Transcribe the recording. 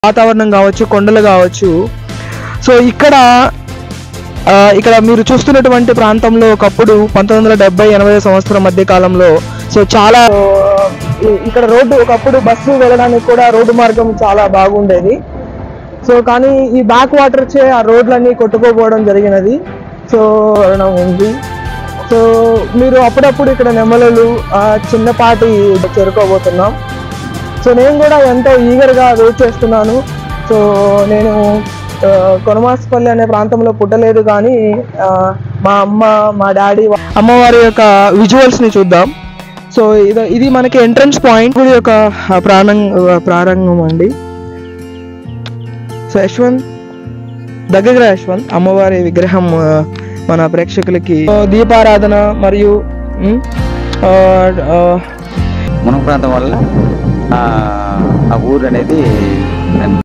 వాతావరణం కావచ్చు కొండలు కావచ్చు సో ఇక్కడ ఆ, ఇక్కడ మీరు చూస్తున్నటువంటి ప్రాంతంలో ఒకప్పుడు పంతొమ్మిది వందల డెబ్బై ఎనభై సంవత్సరం మధ్య కాలంలో సో చాలా ఇ- ఇక్కడ రోడ్డు ఒకప్పుడు బస్సు వెళ్ళడానికి కూడా రోడ్డు మార్గం చాలా బాగుండేది సో కానీ ఈ బ్యాక్ వాటర్ చే ఆ రోడ్లన్నీ కొట్టుకోపోవడం జరిగినది సో కారణం ఉంది సో మీరు అప్పుడప్పుడు ఇక్కడ నెమ్మలలు ఆ, చిన్నపాటి చేరుకోబోతున్నాం సో నేను కూడా ఎంతో ఈగర్గా వెయిట్ చేస్తున్నాను సో నేను ఆ, కొనమాసపల్లి అనే ప్రాంతంలో పుట్టలేదు కానీ ఆ, మా అమ్మ మా డాడీ అమ్మవారి యొక్క విజువల్స్ ని చూద్దాం సో ఇది ఇది మనకి ఎంట్రన్స్ పాయింట్ గుడి యొక్క ఆ, ప్రాణం ఆ, ప్రారంభం అండి సో యశ్వంత్ దగ్గర యశ్వంత్ అమ్మవారి విగ్రహం ఆ, మన ప్రేక్షకులకి ఆ, దీపారాధన మరియు ఉమ్, ఆ, ఆ, మునగ ప్రాంతం వల్ల ఆ, ఆ ఊరు అనేది